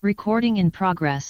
Recording in progress.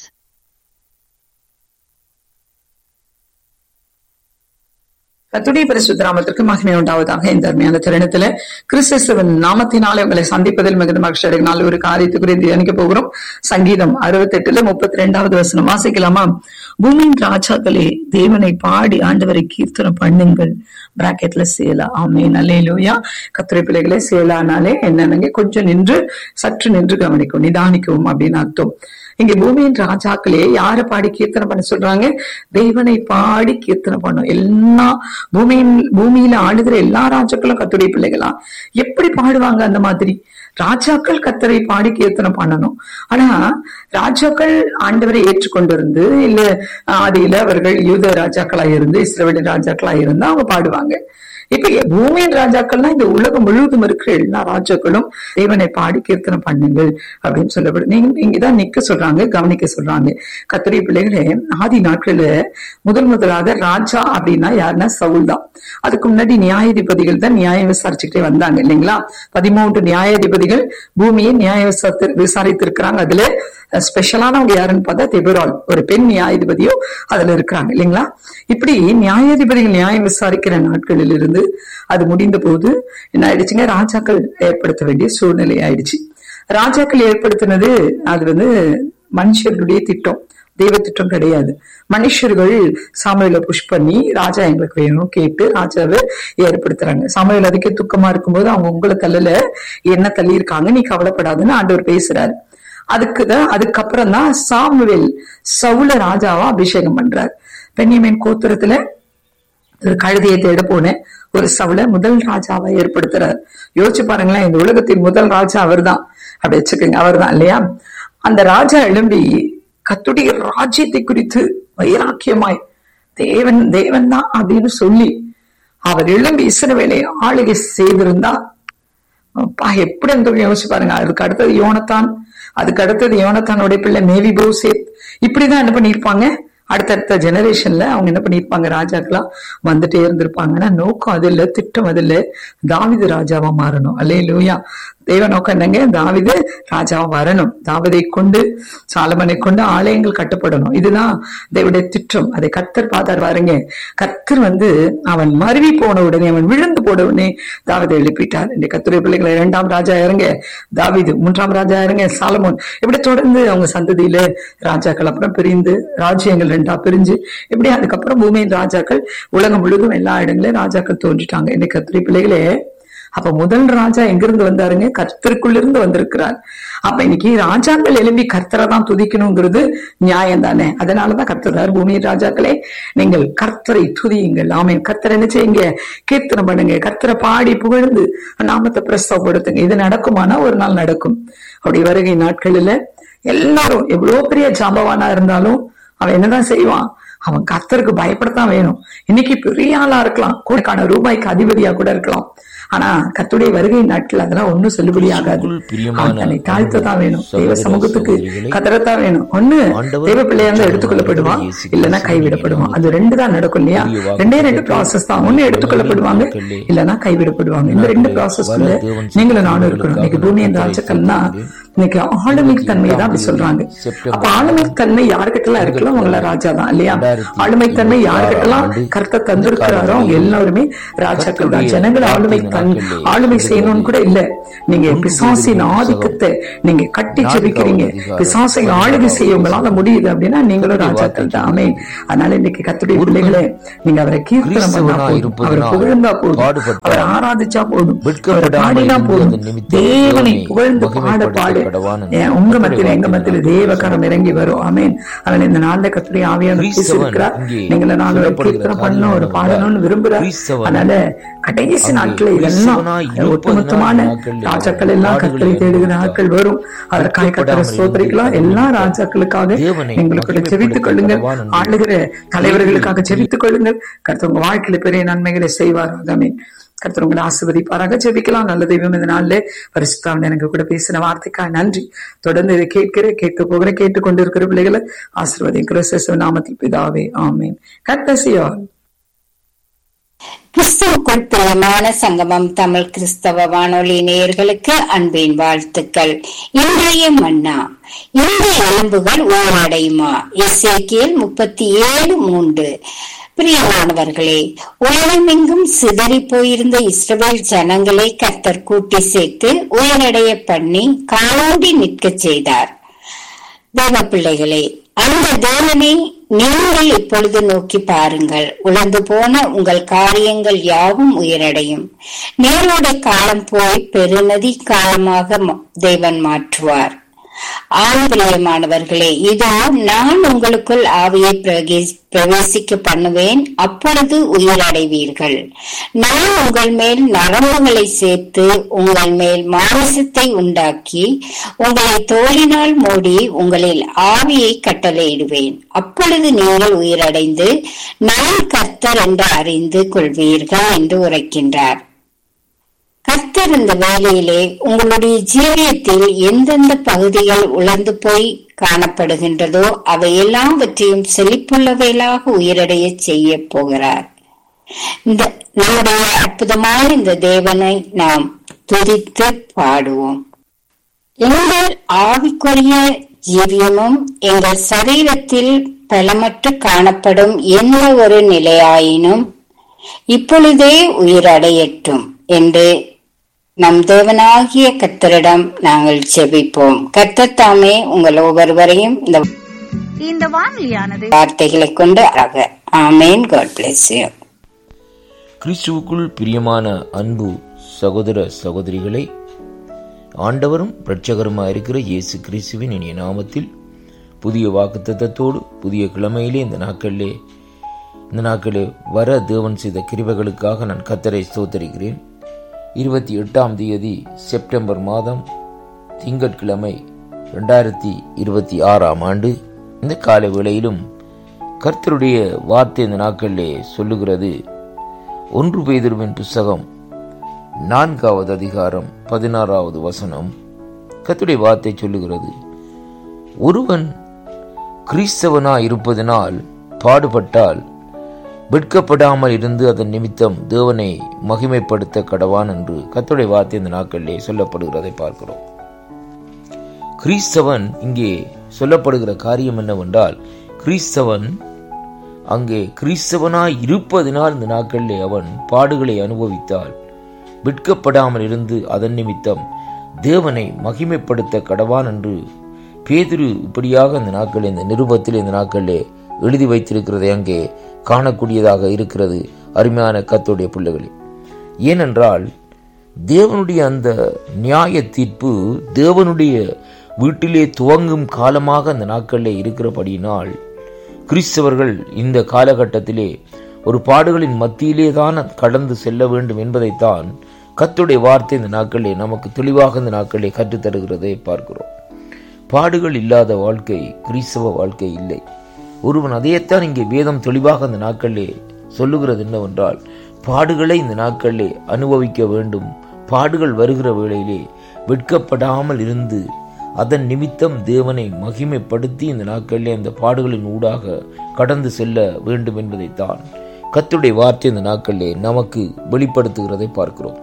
கத்துடைய பரிசுத்த நாமத்திற்கு மகிமை உண்டாவதாக இந்த அருமையான தருணத்துல கிறிஸ்துவன் நாமத்தினாலே உங்களை சந்திப்பதில் மிகுந்த மகிழ்ச்சி அடைகினால் ஒரு காரியத்தை குறித்து தியானிக்க போகிறோம் சங்கீதம் அறுபத்தி எட்டுல முப்பத்தி ரெண்டாவது வசனம் வாசிக்கலாமா பூமியின் ராஜாக்களே தேவனை பாடி ஆண்டவரை கீர்த்தனம் பண்ணுங்கள் பிராக்கெட்ல சேலா ஆமே நல்லே லூயா கத்துரை பிள்ளைகளே சேலானாலே என்னன்னு கொஞ்சம் நின்று சற்று நின்று கவனிக்கும் நிதானிக்கவும் அப்படின்னு அர்த்தம் இங்க பூமியின் ராஜாக்களே யார பாடி கீர்த்தனை பண்ண சொல்றாங்க தேவனை பாடி கீர்த்தனை பண்ணும் எல்லா பூமியின் பூமியில ஆளுகிற எல்லா ராஜாக்களும் கத்துடைய பிள்ளைகளா எப்படி பாடுவாங்க அந்த மாதிரி ராஜாக்கள் கத்தரை பாடி கீர்த்தனை பண்ணணும் ஆனா ராஜாக்கள் ஆண்டவரை ஏற்றுக்கொண்டிருந்து இல்ல ஆதியில அவர்கள் யூத ராஜாக்களா இருந்து இஸ்ரேலின் ராஜாக்களா இருந்து அவங்க பாடுவாங்க இப்ப பூமியின் ராஜாக்கள்னா இந்த உலகம் முழுவதும் இருக்கிற எல்லா ராஜாக்களும் தேவனை பாடி கீர்த்தனை பண்ணுங்கள் அப்படின்னு சொல்லப்படும் நீங்க இங்கதான் நிக்க சொல்றாங்க கவனிக்க சொல்றாங்க கத்திரி பிள்ளைகளே ஆதி நாட்கள்ல முதல் முதலாக ராஜா அப்படின்னா யாருன்னா சவுல் தான் அதுக்கு முன்னாடி நியாயாதிபதிகள் தான் நியாயம் விசாரிச்சுக்கிட்டே வந்தாங்க இல்லைங்களா பதிமூன்று நியாயாதிபதிகள் பூமியை நியாய விசாரித்து விசாரித்திருக்கிறாங்க அதுல ஸ்பெஷலானவங்க யாருன்னு பார்த்தா தெபுரால் ஒரு பெண் நியாயாதிபதியோ அதுல இருக்கிறாங்க இல்லைங்களா இப்படி நியாயாதிபதிகள் நியாயம் விசாரிக்கிற நாட்களில் இருந்து அது முடிந்த போது என்ன ஆயிடுச்சுங்க ராஜாக்கள் ஏற்படுத்த வேண்டிய சூழ்நிலை ஆயிடுச்சு ராஜாக்கள் ஏற்படுத்தினது அது வந்து மனுஷர்களுடைய திட்டம் தெய்வ திட்டம் கிடையாது மனுஷர்கள் சாமியில புஷ் பண்ணி ராஜா எங்களுக்கு வேணும் கேட்டு ராஜாவை ஏற்படுத்துறாங்க சாமியில் அதுக்கே துக்கமா இருக்கும்போது அவங்க உங்களை தள்ளல என்ன தள்ளி இருக்காங்க நீ கவலைப்படாதுன்னு ஆண்டவர் பேசுறாரு அதுக்குதான் அதுக்கப்புறம் தான் சாமுவேல் சவுல ராஜாவா அபிஷேகம் பண்றார் பெண்ணியமேன் கோத்திரத்துல ஒரு கழுதையை தேட போனேன் ஒரு சவுளை முதல் ராஜாவை ஏற்படுத்துறார் யோசிச்சு பாருங்களேன் இந்த உலகத்தின் முதல் ராஜா அவர் தான் அப்படி வச்சுக்கோங்க அவர் தான் இல்லையா அந்த ராஜா எழும்பி கத்துடைய ராஜ்யத்தை குறித்து வைராக்கியமாய் தேவன் தேவன் தான் அப்படின்னு சொல்லி அவர் எழும்பி இஸ்ரவேலை ஆளுகை செய்திருந்தா அப்பா எப்படி அந்த யோசிச்சு பாருங்க அதுக்கு அடுத்தது யோனத்தான் அதுக்கு அடுத்தது யோனத்தானுடைய பிள்ளை மேவி போசேத் இப்படிதான் என்ன பண்ணிருப்பாங்க அடுத்தடுத்த ஜெனரேஷன்ல அவங்க என்ன பண்ணிருப்பாங்க ராஜாக்களா வந்துட்டே இருந்திருப்பாங்கன்னா நோக்கம் அது இல்ல திட்டம் அது இல்ல தாவிது ராஜாவா மாறணும் அல்லே லூயா தெய்வ நோக்கம் என்னங்க தாவிது ராஜாவா வரணும் தாவிதை கொண்டு சாலமனை கொண்டு ஆலயங்கள் கட்டப்படணும் இதுதான் தேவடைய திட்டம் அதை கத்தர் பார்த்தார் பாருங்க கத்தர் வந்து அவன் மருவி போன உடனே அவன் விழுந்து போன உடனே தாவிதை எழுப்பிட்டார் இந்த கத்துரை பிள்ளைகளை இரண்டாம் ராஜா இறங்க தாவிது மூன்றாம் ராஜா இறங்க சாலமோன் இப்படி தொடர்ந்து அவங்க சந்ததியில ராஜாக்கள் அப்புறம் பிரிந்து ராஜ்யங்கள் ரெண்டா பிரிஞ்சு இப்படி அதுக்கப்புறம் பூமியின் ராஜாக்கள் உலகம் முழுவதும் எல்லா இடங்களையும் ராஜாக்கள் தோன்றிட்டாங்க இந்த கத்திரி பிள்ளைகளே அப்ப முதல் ராஜா எங்கிருந்து வந்தாருங்க கர்த்தருக்குள்ள இருந்து வந்திருக்கிறார் அப்ப இன்னைக்கு ராஜாக்கள் எழும்பி கர்த்தரை தான் துதிக்கணுங்கிறது நியாயம் தானே அதனாலதான் கர்த்தர் பூமியின் ராஜாக்களே நீங்கள் கர்த்தரை துதியுங்கள் ஆமீன் கர்த்தர் என்ன செய்யுங்க கீர்த்தனை பண்ணுங்க கர்த்தரை பாடி புகழ்ந்து நாமத்தை பிரஸ்தவப்படுத்துங்க இது நடக்குமானா ஒரு நாள் நடக்கும் அப்படி வருகை நாட்களில எல்லாரும் எவ்வளவு பெரிய ஜாம்பவானா இருந்தாலும் அவன் என்னதான் செய்வான் அவன் கர்த்தருக்கு பயப்படத்தான் வேணும் இன்னைக்கு பெரிய ஆளா இருக்கலாம் கோடிக்கான ரூபாய்க்கு அதிபதியா கூட இருக்கலாம் ஆனா கத்துடைய வருகை நாட்கள் அதெல்லாம் ஒண்ணும் செல்லுபடியாகாது அவன் தன்னை தாழ்த்ததான் வேணும் தெய்வ சமூகத்துக்கு கத்தரத்தான் வேணும் ஒண்ணு தெய்வ பிள்ளையா இருந்தா எடுத்துக்கொள்ளப்படுவான் இல்லைன்னா கைவிடப்படுவான் அது ரெண்டு தான் நடக்கும் இல்லையா ரெண்டே ரெண்டு ப்ராசஸ் தான் ஒண்ணு எடுத்துக்கொள்ளப்படுவாங்க இல்லைன்னா கைவிடப்படுவாங்க இந்த ரெண்டு ப்ராசஸ்ல நீங்களும் நானும் இருக்கணும் இன்னைக்கு பூமியின் ராஜக்கள்னா இன்னைக்கு ஆளுமை தன்மையை தான் அப்படி சொல்றாங்க அப்ப ஆளுமை தன்மை யாருக்கிட்டலாம் இருக்கலாம் அவங்கள ராஜா தான் இல்லையா ஆளுமை தன்மை யாருக்கிட்டலாம் கருத்தை தந்திருக்கிறாரோ அவங்க எல்லாருமே ராஜாக்கள் தான் ஜனங்கள் ஆளுமை தன் ஆளுமை செய்யணும்னு கூட இல்ல நீங்க பிசாசின் ஆதிக்கத்தை நீங்க கட்டி ஜெபிக்கிறீங்க பிசாசை ஆளுகை செய்ய உங்களால முடியுது அப்படின்னா நீங்களும் ராஜாக்கள் தான் ஆமே அதனால இன்னைக்கு கத்துடைய பிள்ளைகளே நீங்க அவரை கீர்த்தனம் பண்ணா போதும் அவரை புகழ்ந்தா போதும் அவரை ஆராதிச்சா போதும் அவரை பாடினா போதும் தேவனை புகழ்ந்து பாட பாடு உங்க மத்தியில எங்க மத்தியில தேவகரம் இறங்கி வரும் ஆமேன் அதனால இந்த நாள்ல கத்துடைய ஆவியான பேசியிருக்கிறார் நீங்கள நான் ஒரு கீர்த்தனம் பண்ணணும் ஒரு பாடணும்னு விரும்புறார் அதனால கடைசி நாட்கள் இதெல்லாம் ஒட்டுமொத்தமான ராஜாக்கள் எல்லாம் கத்தரை தேடுகிற நாட்கள் வரும் அதற்காக கத்தரை சோதரிக்கலாம் எல்லா ராஜாக்களுக்காக எங்களுக்கு ஜெபித்துக் கொள்ளுங்கள் ஆளுகிற தலைவர்களுக்காக ஜெபித்துக் கொள்ளுங்கள் கருத்து உங்க வாழ்க்கையில பெரிய நன்மைகளை செய்வார் ஆமீன் கருத்து உங்களை ஆசிர்வதிப்பாராக ஜெபிக்கலாம் நல்ல தெய்வம் இந்த நாள்ல பரிசுத்தாவின் எனக்கு கூட பேசின வார்த்தைக்காக நன்றி தொடர்ந்து இதை கேட்கிற கேட்க போகிற கேட்டுக்கொண்டு இருக்கிற பிள்ளைகளை ஆசிர்வதிக்கிற நாமத்தில் பிதாவே ஆமீன் கட் கிறிஸ்துவுக்குள் பிரியமான சங்கமம் தமிழ் கிறிஸ்தவ வானொலி நேயர்களுக்கு அன்பின் வாழ்த்துக்கள் இன்றைய மன்னா இந்த எலும்புகள் உயரடையுமா இசைக்கியல் முப்பத்தி ஏழு மூன்று பிரியமானவர்களே உலகமெங்கும் சிதறி போயிருந்த இஸ்ரவேல் ஜனங்களை கர்த்தர் கூட்டி சேர்த்து உயரடைய பண்ணி காலோடி நிற்கச் செய்தார் தேவ பிள்ளைகளே அந்த தேவனை நீங்கள் இப்பொழுது நோக்கி பாருங்கள் உழந்து போன உங்கள் காரியங்கள் யாவும் உயரடையும் நேரோட காலம் போய் பெருநதி காலமாக ம- தேவன் மாற்றுவார் ஆண்பிரியமானவர்களே இதோ நான் உங்களுக்குள் ஆவியை பிரகே- பிரவேசிக்க பண்ணுவேன் அப்பொழுது உயிரடைவீர்கள் நான் உங்கள் மேல் நரம்புகளை சேர்த்து உங்கள் மேல் மாமிசத்தை உண்டாக்கி உங்களை தோளினால் மூடி உங்களில் ஆவியை கட்டளையிடுவேன் அப்பொழுது நீங்கள் உயிரடைந்து நான் கர்த்தர் என்று அறிந்து கொள்வீர்கள் என்று உரைக்கின்றார் கர்த்தர் இந்த வேலையிலே உங்களுடைய ஜீவியத்தில் எந்தெந்த பகுதிகள் உலர்ந்து போய் காணப்படுகின்றதோ அவை எல்லாவற்றையும் செழிப்புள்ளவைகளாக உயிரடைய செய்ய போகிறார் இந்த நம்முடைய அற்புதமான இந்த தேவனை நாம் துதித்து பாடுவோம் எங்கள் ஆவிக்குரிய ஜீவியமும் எங்கள் சரீரத்தில் பலமற்று காணப்படும் எந்த ஒரு நிலையாயினும் இப்பொழுதே உயிரடையட்டும் என்று நம் தேவனாகிய கத்தரிடம் நாங்கள் செபிப்போம் கர்த்தர் தாமே உங்கள் ஒவ்வொருவரையும் இந்த இந்த வானொலியானது வார்த்தைகளை கொண்டு ஆக ஆமேன் காட் பிளஸ் யூ கிறிஸ்துவுக்குள் பிரியமான அன்பு சகோதர சகோதரிகளே ஆண்டவரும் இரட்சகருமாய் இருக்கிற இயேசு கிறிஸ்துவின் இனிய நாமத்தில் புதிய வாக்குத்தத்தத்தோடு புதிய கிழமையிலே இந்த நாட்களிலே இந்த நாட்களே வர தேவன் செய்த கிருபைகளுக்காக நான் கத்தரை ஸ்தோத்தரிக்கிறேன் இருபத்தி எட்டாம் தேதி செப்டம்பர் மாதம் திங்கட்கிழமை ரெண்டாயிரத்தி இருபத்தி ஆறாம் ஆண்டு இந்த காலை வேளையிலும் கர்த்தருடைய வார்த்தை இந்த நாட்களிலே சொல்லுகிறது ஒன்று பேதுருவின் புஸ்தகம் நான்காவது அதிகாரம் பதினாறாவது வசனம் கர்த்தருடைய வார்த்தை சொல்லுகிறது ஒருவன் கிறிஸ்தவனாய் இருப்பதனால் பாடுபட்டால் வெட்கப்படாமல் இருந்து அதன் நிமித்தம் தேவனை மகிமைப்படுத்த கடவான் என்று கர்த்தருடைய வார்த்தை இந்த நாட்களிலே சொல்லப்படுகிறதை பார்க்கிறோம் கிறிஸ்தவன் இங்கே சொல்லப்படுகிற காரியம் என்னவென்றால் கிறிஸ்தவன் அங்கே கிறிஸ்தவனாய் இருப்பதினால் இந்த நாட்களிலே அவன் பாடுகளை அனுபவித்தால் வெட்கப்படாமல் இருந்து அதன் நிமித்தம் தேவனை மகிமைப்படுத்த கடவான் என்று பேதுரு இப்படியாக இந்த நாட்களில் இந்த நிருபத்தில் இந்த நாட்களிலே எழுதி வைத்திருக்கிறதை அங்கே காணக்கூடியதாக இருக்கிறது அருமையான கத்தோடைய பிள்ளைகளே ஏனென்றால் தேவனுடைய அந்த நியாய தீர்ப்பு தேவனுடைய வீட்டிலே துவங்கும் காலமாக அந்த நாட்களிலே இருக்கிறபடியினால் கிறிஸ்தவர்கள் இந்த காலகட்டத்திலே ஒரு பாடுகளின் மத்தியிலே தான் கடந்து செல்ல வேண்டும் என்பதைத்தான் கத்துடைய வார்த்தை இந்த நாட்களிலே நமக்கு தெளிவாக இந்த நாட்களிலே கற்றுத்தருகிறதை பார்க்கிறோம் பாடுகள் இல்லாத வாழ்க்கை கிறிஸ்தவ வாழ்க்கை இல்லை ஒருவன் அதையத்தான் இங்கே வேதம் தெளிவாக அந்த நாட்களிலே சொல்லுகிறது என்னவென்றால் பாடுகளை இந்த நாட்களிலே அனுபவிக்க வேண்டும் பாடுகள் வருகிற வேளையிலே வெட்கப்படாமல் இருந்து அதன் நிமித்தம் தேவனை மகிமைப்படுத்தி இந்த நாட்களிலே அந்த பாடுகளின் ஊடாக கடந்து செல்ல வேண்டும் என்பதைத்தான் கத்துடைய வார்த்தை இந்த நாட்களிலே நமக்கு வெளிப்படுத்துகிறதை பார்க்கிறோம்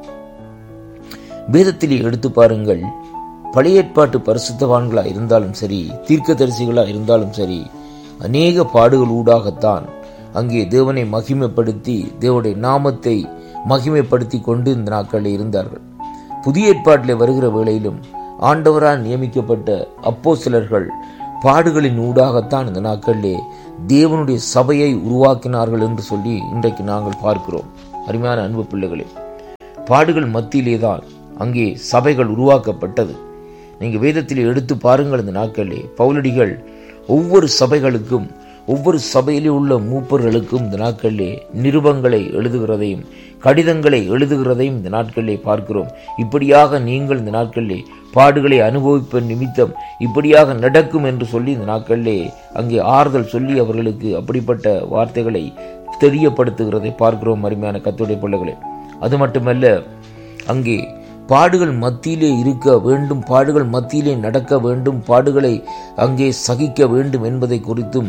வேதத்திலே எடுத்து பாருங்கள் பழைய ஏற்பாட்டு பரிசுத்தவான்களா இருந்தாலும் சரி தீர்க்கதரிசிகளா இருந்தாலும் சரி அநேக பாடுகள் ஊடாகத்தான் அங்கே தேவனை மகிமைப்படுத்தி தேவனுடைய நாமத்தை மகிமைப்படுத்தி கொண்டு இந்த நாட்களில் இருந்தார்கள் புதிய ஏற்பாட்டில் வருகிற வேளையிலும் ஆண்டவரால் நியமிக்கப்பட்ட அப்போ சிலர்கள் பாடுகளின் ஊடாகத்தான் இந்த நாட்களிலே தேவனுடைய சபையை உருவாக்கினார்கள் என்று சொல்லி இன்றைக்கு நாங்கள் பார்க்கிறோம் அருமையான அன்பு பிள்ளைகளே பாடுகள் மத்தியிலே தான் அங்கே சபைகள் உருவாக்கப்பட்டது நீங்க வேதத்தில் எடுத்து பாருங்கள் இந்த நாட்களிலே பவுலடிகள் ஒவ்வொரு சபைகளுக்கும் ஒவ்வொரு சபையிலே உள்ள மூப்பர்களுக்கும் இந்த நாட்களிலே நிருபங்களை எழுதுகிறதையும் கடிதங்களை எழுதுகிறதையும் இந்த நாட்களிலே பார்க்கிறோம் இப்படியாக நீங்கள் இந்த நாட்களிலே பாடுகளை அனுபவிப்ப நிமித்தம் இப்படியாக நடக்கும் என்று சொல்லி இந்த நாட்களிலே அங்கே ஆறுதல் சொல்லி அவர்களுக்கு அப்படிப்பட்ட வார்த்தைகளை தெரியப்படுத்துகிறதை பார்க்கிறோம் அருமையான கத்துடைய பிள்ளைகளே அது மட்டுமல்ல அங்கே பாடுகள் மத்தியிலே இருக்க வேண்டும் பாடுகள் மத்தியிலே நடக்க வேண்டும் பாடுகளை அங்கே சகிக்க வேண்டும் என்பதை குறித்தும்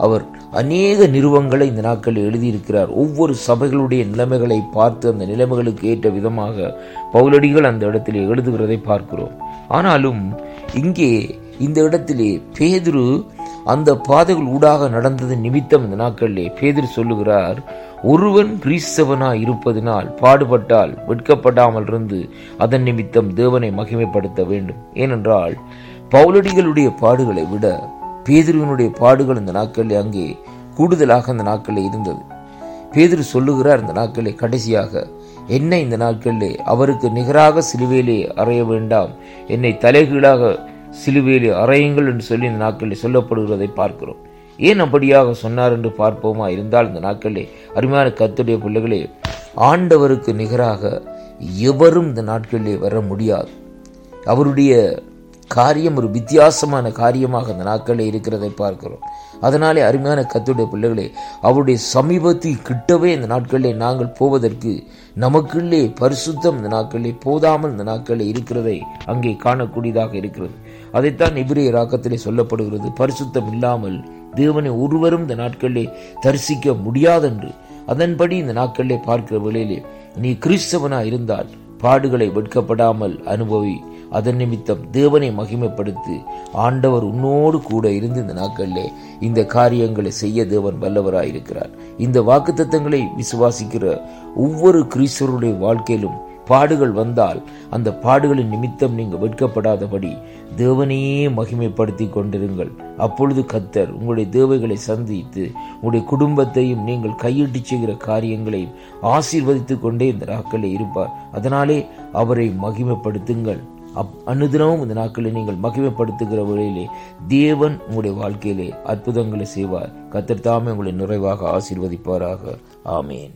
அவர் அநேக நிறுவங்களை இந்த நாட்களில் எழுதியிருக்கிறார் ஒவ்வொரு சபைகளுடைய நிலைமைகளை பார்த்து அந்த நிலைமைகளுக்கு ஏற்ற விதமாக பவுலடிகள் அந்த இடத்திலே எழுதுகிறதை பார்க்கிறோம் ஆனாலும் இங்கே இந்த இடத்திலே பேதுரு அந்த பாதைகள் ஊடாக நடந்தது நிமித்தம் இந்த நாட்களிலே பேதுரு சொல்லுகிறார் ஒருவன் கிறிஸ்தவனாய் இருப்பதினால் பாடுபட்டால் வெட்கப்படாமல் இருந்து அதன் நிமித்தம் தேவனை மகிமைப்படுத்த வேண்டும் ஏனென்றால் பவுலடிகளுடைய பாடுகளை விட பேதுருவினுடைய பாடுகள் இந்த நாட்களில் அங்கே கூடுதலாக அந்த நாட்களில் இருந்தது பேதுரு சொல்லுகிறார் இந்த நாட்களிலே கடைசியாக என்னை இந்த நாட்களிலே அவருக்கு நிகராக சிலுவையிலே அறைய வேண்டாம் என்னை தலைகீழாக சிலுவையிலே அறையுங்கள் என்று சொல்லி இந்த நாட்களில் சொல்லப்படுகிறதை பார்க்கிறோம் ஏன் அப்படியாக சொன்னார் என்று பார்ப்போமா இருந்தால் இந்த நாட்களிலே அருமையான கத்துடைய பிள்ளைகளே ஆண்டவருக்கு நிகராக எவரும் இந்த நாட்களிலே வர முடியாது அவருடைய காரியம் ஒரு வித்தியாசமான காரியமாக அந்த நாட்களில் இருக்கிறதை பார்க்கிறோம் அதனாலே அருமையான கத்துடைய பிள்ளைகளே அவருடைய சமீபத்தில் கிட்டவே இந்த நாட்களிலே நாங்கள் போவதற்கு நமக்குள்ளே பரிசுத்தம் இந்த நாட்களிலே போதாமல் இந்த நாட்களில் இருக்கிறதை அங்கே காணக்கூடியதாக இருக்கிறது அதைத்தான் இபிரிய ராக்கத்திலே சொல்லப்படுகிறது பரிசுத்தம் இல்லாமல் தேவனை ஒருவரும் இந்த நாட்களிலே தரிசிக்க முடியாதென்று அதன்படி இந்த நாட்களிலே பார்க்கிற வேளையிலே நீ கிறிஸ்தவனா இருந்தால் பாடுகளை வெட்கப்படாமல் அனுபவி அதன் நிமித்தம் தேவனை மகிமைப்படுத்தி ஆண்டவர் உன்னோடு கூட இருந்து இந்த நாட்களிலே இந்த காரியங்களை செய்ய தேவன் வல்லவராயிருக்கிறார் இந்த வாக்குத்தத்தங்களை விசுவாசிக்கிற ஒவ்வொரு கிறிஸ்தவருடைய வாழ்க்கையிலும் பாடுகள் வந்தால் அந்த பாடுகளின் நிமித்தம் நீங்கள் வெட்கப்படாதபடி தேவனையே மகிமைப்படுத்தி கொண்டிருங்கள் அப்பொழுது கத்தர் உங்களுடைய தேவைகளை சந்தித்து உங்களுடைய குடும்பத்தையும் நீங்கள் கையிட்டு செய்கிற காரியங்களையும் ஆசீர்வதித்துக் கொண்டே இந்த நாட்களில் இருப்பார் அதனாலே அவரை மகிமைப்படுத்துங்கள் அப் அனுதினமும் இந்த நாட்களில் நீங்கள் மகிமைப்படுத்துகிற வழியிலே தேவன் உங்களுடைய வாழ்க்கையிலே அற்புதங்களை செய்வார் கத்தர் தாமே உங்களை நிறைவாக ஆசீர்வதிப்பாராக ஆமேன்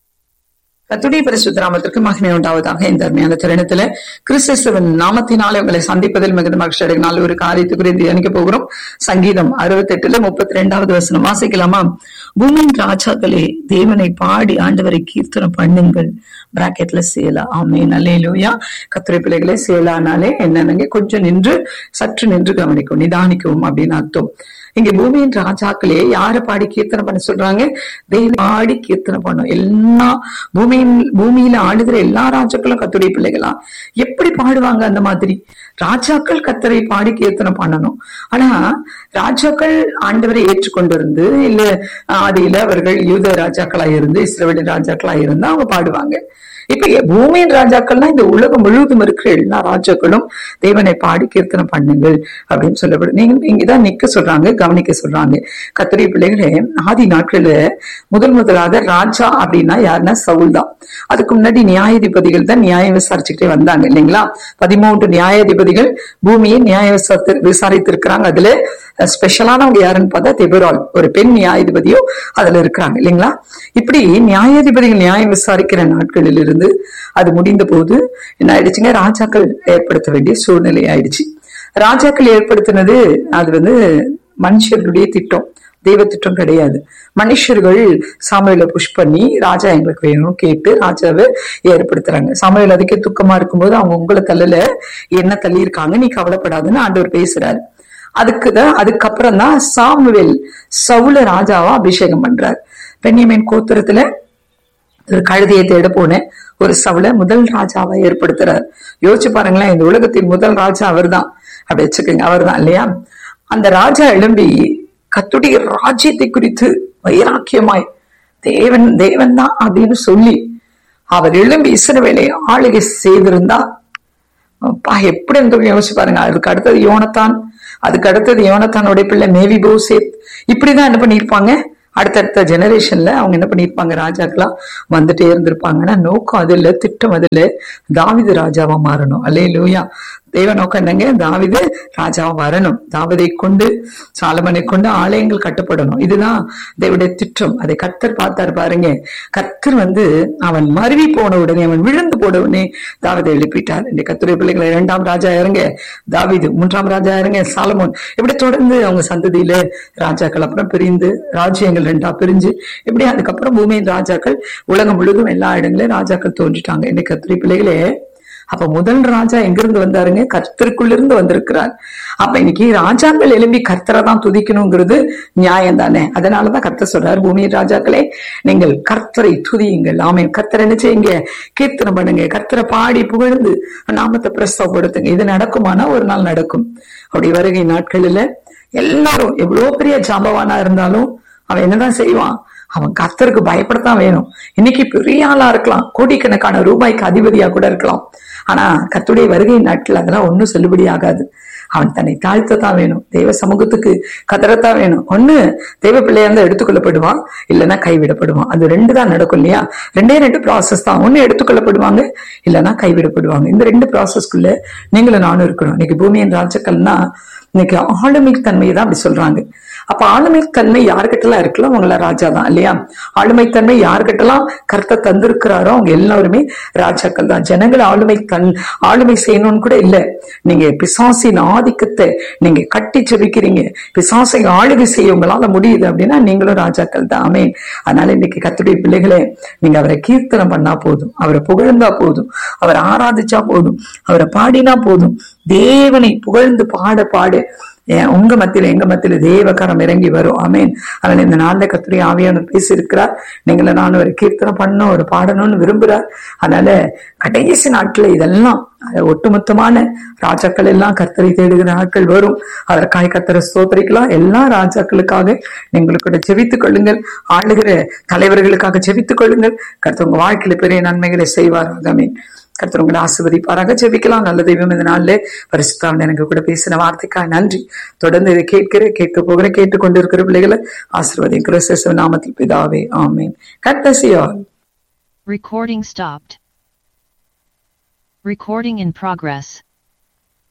கத்துடைய பரிசுத்தராமத்திற்கு மகிமை உண்டாவதாக இந்த அருமையான தருணத்துல கிறிஸ்தவன் நாமத்தினாலே உங்களை சந்திப்பதில் மிகுந்த மகிழ்ச்சி அடைகினால் ஒரு காரியத்தை குறித்து தியானிக்க போகிறோம் சங்கீதம் அறுபத்தி எட்டுல முப்பத்தி ரெண்டாவது வசனம் வாசிக்கலாமா பூமியின் ராஜாக்களே தேவனை பாடி ஆண்டவரை கீர்த்தனம் பண்ணுங்கள் பிராக்கெட்ல சேலா ஆமே நல்லேலூயா கத்துரை பிள்ளைகளே சேலானாலே என்னன்னு கொஞ்சம் நின்று சற்று நின்று கவனிக்கும் நிதானிக்கவும் அப்படின்னு அர்த்தம் இங்க பூமியின் ராஜாக்களே யார பாடி கீர்த்தனை பண்ண சொல்றாங்க தேவனை பாடி கீர்த்தனை பண்ணும் எல்லா பூமியின் பூமியில ஆடுகிற எல்லா ராஜாக்களும் கத்துடைய பிள்ளைகளா எப்படி பாடுவாங்க அந்த மாதிரி ராஜாக்கள் கத்தரை பாடி கீர்த்தனை பண்ணணும் ஆனா ராஜாக்கள் ஆண்டவரை ஏற்றுக்கொண்டிருந்து இல்ல ஆதியில அவர்கள் யூத ராஜாக்களா இருந்து இஸ்ரவேலின் ராஜாக்களா இருந்து அவங்க பாடுவாங்க இப்ப பூமியின் ராஜாக்கள்னா இந்த உலகம் முழுவதும் இருக்கிற எல்லா ராஜாக்களும் தேவனை பாடி கீர்த்தனை பண்ணுங்கள் அப்படின்னு சொல்லப்படும் நீங்க இங்கதான் நிக்க சொல்றாங்க கவனிக்க சொல்றாங்க கத்திரி பிள்ளைகளே ஆதி நாட்கள்ல முதல் முதலாக ராஜா அப்படின்னா யாருன்னா சவுல் தான் அதுக்கு முன்னாடி நியாயாதிபதிகள் தான் நியாயம் விசாரிச்சுக்கிட்டே வந்தாங்க இல்லைங்களா பதிமூன்று நியாயாதிபதிகள் பூமியை நியாய விசாரித்து விசாரித்திருக்கிறாங்க அதுல ஸ்பெஷலானவங்க யாருன்னு பார்த்தா தெபுரால் ஒரு பெண் நியாயாதிபதியும் அதுல இருக்கிறாங்க இல்லைங்களா இப்படி நியாயாதிபதிகள் நியாயம் விசாரிக்கிற நாட்களில் இருந்து அது முடிந்த போது என்ன ஆயிடுச்சுங்க ராஜாக்கள் ஏற்படுத்த வேண்டிய சூழ்நிலை ஆயிடுச்சு ராஜாக்கள் ஏற்படுத்தினது அது வந்து மனுஷர்களுடைய திட்டம் தெய்வ திட்டம் கிடையாது மனுஷர்கள் சாமுவேல புஷ் பண்ணி ராஜா எங்களுக்கு வேணும் கேட்டு ராஜாவை ஏற்படுத்துறாங்க சாமுவேல் அதுக்கே துக்கமா இருக்கும்போது அவங்க உங்களை தள்ளல என்ன தள்ளி இருக்காங்க நீ கவலைப்படாதுன்னு ஆண்டவர் பேசுறாரு அதுக்குதான் அதுக்கப்புறம் தான் சாமுவேல் சவுல ராஜாவா அபிஷேகம் பண்றார் பெண்ணியமேன் கோத்திரத்துல ஒரு கழுதையை தேட போனேன் ஒரு சவுளை முதல் ராஜாவை ஏற்படுத்துறார் யோசிச்சு பாருங்களேன் இந்த உலகத்தின் முதல் ராஜா அவர்தான் அப்படி வச்சுக்கோங்க அவர்தான் இல்லையா அந்த ராஜா எழும்பி கத்துடைய ராஜ்யத்தை குறித்து வைராக்கியமாய் தேவன் தேவன் தான் அப்படின்னு சொல்லி அவர் எழும்பி இஸ்ரவேலை ஆளுகை செய்திருந்தா அப்பா எப்படி இருந்து யோசிச்சு பாருங்க அதுக்கு அடுத்தது யோனத்தான் அதுக்கு அடுத்தது யோனத்தானுடைய பிள்ளை மேவி போசேத் இப்படிதான் என்ன பண்ணிருப்பாங்க அடுத்தடுத்த ஜெனரேஷன்ல அவங்க என்ன பண்ணிருப்பாங்க ராஜாக்களா வந்துட்டே இருந்திருப்பாங்கன்னா நோக்கம் அது இல்ல திட்டம் அது இல்ல தாவிது ராஜாவா மாறணும் அல்லே லூயா தெய்வ நோக்கம் என்னங்க தாவிது ராஜாவா வரணும் தாவிதை கொண்டு சாலமனை கொண்டு ஆலயங்கள் கட்டப்படணும் இதுதான் தேவடைய திட்டம் அதை கத்தர் பார்த்தாரு பாருங்க கத்தர் வந்து அவன் மருவி போன உடனே அவன் விழுந்து போன உடனே தாவிதை எழுப்பிட்டார் இந்த கத்துரை பிள்ளைகளை இரண்டாம் ராஜா இறங்க தாவிது மூன்றாம் ராஜா இறங்க சாலமோன் இப்படி தொடர்ந்து அவங்க சந்ததியில ராஜாக்கள் அப்புறம் பிரிந்து ராஜ்யங்கள் ரெண்டா பிரிஞ்சு இப்படி அதுக்கப்புறம் பூமியின் ராஜாக்கள் உலகம் முழுதும் எல்லா இடங்களையும் ராஜாக்கள் தோன்றிட்டாங்க இந்த கத்துரை பிள்ளைகளே அப்ப முதல் ராஜா எங்கிருந்து வந்தாருங்க கர்த்தருக்குள்ளிருந்து வந்திருக்கிறார் அப்ப இன்னைக்கு ராஜாக்கள் எழும்பி கர்த்தரை தான் துதிக்கணுங்கிறது நியாயம் தானே அதனாலதான் கர்த்தர் சொல்றாரு பூமி ராஜாக்களே நீங்கள் கர்த்தரை துதியுங்கள் ஆமே கர்த்தர் என்ன செய்யுங்க கீர்த்தனை பண்ணுங்க கர்த்தரை பாடி புகழ்ந்து நாமத்தை பிரஸ்தவப்படுத்துங்க இது நடக்குமானா ஒரு நாள் நடக்கும் அப்படி வருகை நாட்களில எல்லாரும் எவ்வளவு பெரிய ஜாம்பவானா இருந்தாலும் அவன் என்னதான் செய்வான் அவன் கர்த்தருக்கு பயப்படத்தான் வேணும் இன்னைக்கு பெரிய ஆளா இருக்கலாம் கோடிக்கணக்கான ரூபாய்க்கு அதிபதியா கூட இருக்கலாம் ஆனா கர்த்தருடைய வருகை நாட்கள் அதெல்லாம் ஒண்ணும் செல்லுபடி ஆகாது அவன் தன்னை தாழ்த்தத்தான் வேணும் தெய்வ சமூகத்துக்கு கதறத்தான் வேணும் ஒண்ணு தெய்வ பிள்ளையா இருந்தா எடுத்துக்கொள்ளப்படுவான் இல்லைன்னா கைவிடப்படுவான் அது ரெண்டு தான் நடக்கும் இல்லையா ரெண்டே ரெண்டு ப்ராசஸ் தான் ஒண்ணு எடுத்துக்கொள்ளப்படுவாங்க இல்லைன்னா கைவிடப்படுவாங்க இந்த ரெண்டு ப்ராசஸ்க்குள்ள நீங்களும் நானும் இருக்கணும் இன்னைக்கு பூமியின் ராஜக்கள்னா இன்னைக்கு ஆளுமை தன்மையை தான் அப்படி சொல்றாங்க அப்ப ஆளுமை தன்மை யாருக்கிட்டலாம் இருக்கலாம் அவங்கள ராஜா தான் இல்லையா ஆளுமை தன்மை யாருக்கிட்டலாம் கருத்தை தந்திருக்கிறாரோ அவங்க எல்லாருமே ராஜாக்கள் தான் ஜனங்கள் ஆளுமை தன் ஆளுமை செய்யணும்னு கூட இல்ல நீங்க பிசாசின் ஆதிக்கத்தை நீங்க கட்டி ஜெபிக்கிறீங்க பிசாசை ஆளுகை செய்ய உங்களால முடியுது அப்படின்னா நீங்களும் ராஜாக்கள் தான் ஆமே அதனால இன்னைக்கு கத்துடைய பிள்ளைகளே நீங்க அவரை கீர்த்தனம் பண்ணா போதும் அவரை புகழ்ந்தா போதும் அவரை ஆராதிச்சா போதும் அவரை பாடினா போதும் தேவனை புகழ்ந்து பாட பாடு ஏன் உங்க மத்தியில எங்க மத்தியில தேவகரம் இறங்கி வரும் ஆமேன் அதனால இந்த நாள்ல கத்துடைய ஆவியான பேசியிருக்கிறார் நீங்கள நான் ஒரு கீர்த்தனை பண்ணணும் ஒரு பாடணும்னு விரும்புறார் அதனால கடைசி நாட்கள் இதெல்லாம் அஹ், ஒட்டுமொத்தமான ராஜாக்கள் எல்லாம் கர்த்தரை தேடுகிற நாட்கள் வரும் அதற்காக கர்த்தரை ஸ்தோத்தரிக்கலாம் எல்லா ராஜாக்களுக்காக நீங்கள் கூட ஜெபித்துக் கொள்ளுங்கள் ஆளுகிற தலைவர்களுக்காக ஜெபித்துக் கொள்ளுங்கள் கர்த்தர் உங்க வாழ்க்கையில பெரிய நன்மைகளை செய்வாராக ஆமென் கர்த்தர் உங்களை ஆசிர்வதிப்பாராக ஜெபிக்கலாம் நல்ல தெய்வம் இந்த நாள்ல பரிசுத்தாவின் எனக்கு கூட பேசின வார்த்தைக்காக நன்றி தொடர்ந்து இதை கேட்கிற கேட்க போகிற கேட்டுக்கொண்டு இருக்கிற பிள்ளைகளை ஆசிர்வதி கிறிஸ்தவ நாமத்தில் பிதாவே ஆமீன் கட்டசியா Recording stopped. Recording in progress.